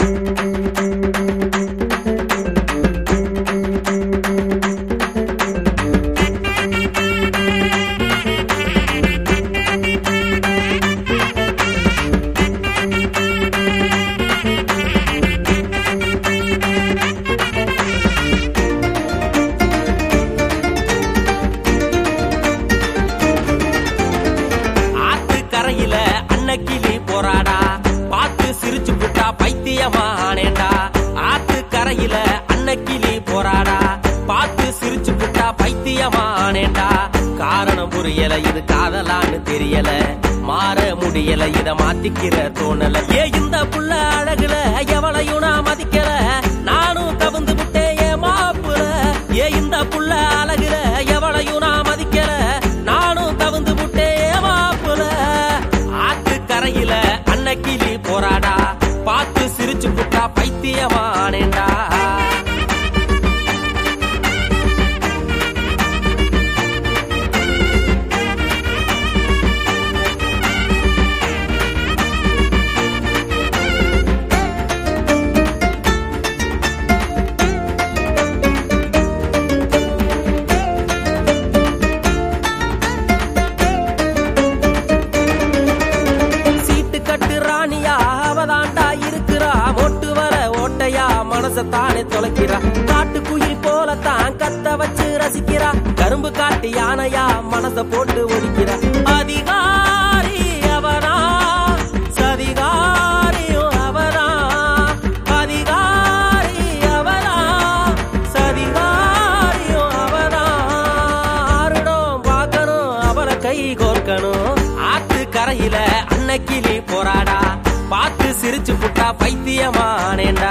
ஆத்து கரையில அன்னக்கிளி போராடா பார்த்து சிரிச்சு புட்டா பைத்தியமானேண்டா ஆத்து கரையில அன்னக்கிளி போராடா பார்த்து சிரிச்சு புட்டா பைத்தியமானேண்டா காரணம் புரியல இது காதலான்னு தெரியல மாற முடியல இத மாத்திக்கிற தோணல ஏ இந்த புள்ள அழகுல எவளையும் நான் மதிக்கல நானும் கவுந்து விட்டேன் ஏன் மாப்புல ஏ இந்த புள்ள அழகுல எவளையும் நான் மதிக்கல நானும் கவுந்து விட்டேன் ஏன் மாப்புல ஆத்து கரையில அன்னக்கிளி போராடா பார்த்து சிரிச்சு புட்டா பைத்தியமானேண்டா சீட்டு கட்டு ராணியா அவதாண்டா இருக்கிறா மொட்டு வர ஓட்டையா மனசத்தானே தொலைக்கிறா காட்டு குயில் போலத்தான் கத்த வச்சு ரசிக்கிறா கரும்பு காட்டு யானையா மனச போட்டு ஒழிக்கிறா அதிகாரி அவனா சதிகாரியும் அவனா அதிகாரி அவனா சதிகாரியும் அவனா ஆருடம் பார்க்கணும் அவரை கை கோர்க்கணும் ஆத்து கரையில அன்னக்கிளி போராடா பார்த்து சிரிச்சு புட்டா பைத்தியமானேண்டா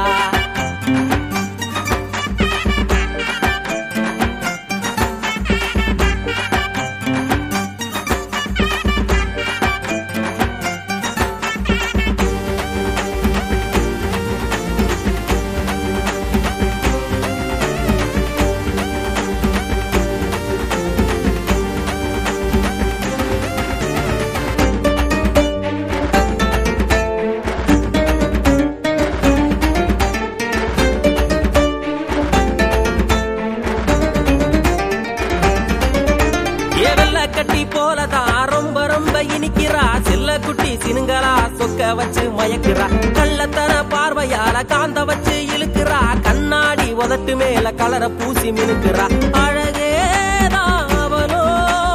ஏவல்ல கட்டி போலதான் ரொம்ப ரொம்ப இனிக்கிறா செல்ல குட்டி சினுங்களா சொக்க வச்சு மயக்கிறா கள்ளத்தன பார்வையால காந்த வச்சு இழுக்கிறா கண்ணாடி உதட்டு மேல கலர பூசி மினுக்கிறா அழகேதான் அவளோ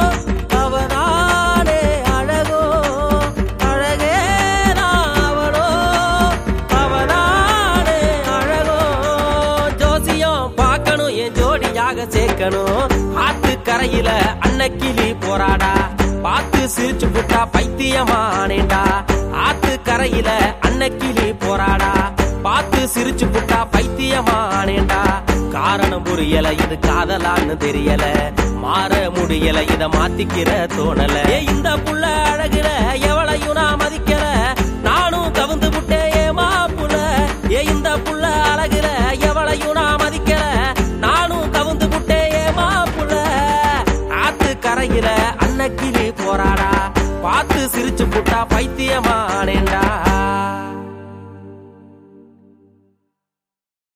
அவதானே அழகோ அழகேதான் அவளோ அவதானே அழகோ ஜோசியம் பார்க்கணும் என் ஜோடியாக சேர்க்கணும் ஆத்து கரையில அன்னக்கிளி போராடா பார்த்து சிரிச்சு புட்டா பைத்தியமானேண்டா ஆத்து கரையில அன்னக்கிளி போராடா பார்த்து சிரிச்சு புட்டா பைத்தியமானேண்டா காரணம் புரியல இது காதலான்னு தெரியல மாற முடியல இத மாத்திக்கிற தோணல ஏ இந்த புள்ள அழகுல எவளையும் நான் மதிக்கல நானும் கவுந்து விட்டேன் ஏ மாப்புல ஏ இந்த புள்ள அழகுல எவளையும் நான் மதிக்கல நானும் கவுந்து விட்டேன் ஏ மாப்புல ஆத்து கரையில அன்னக்கிளி போராடா பார்த்து சிரிச்சு புட்டா பைத்தியமானேண்டா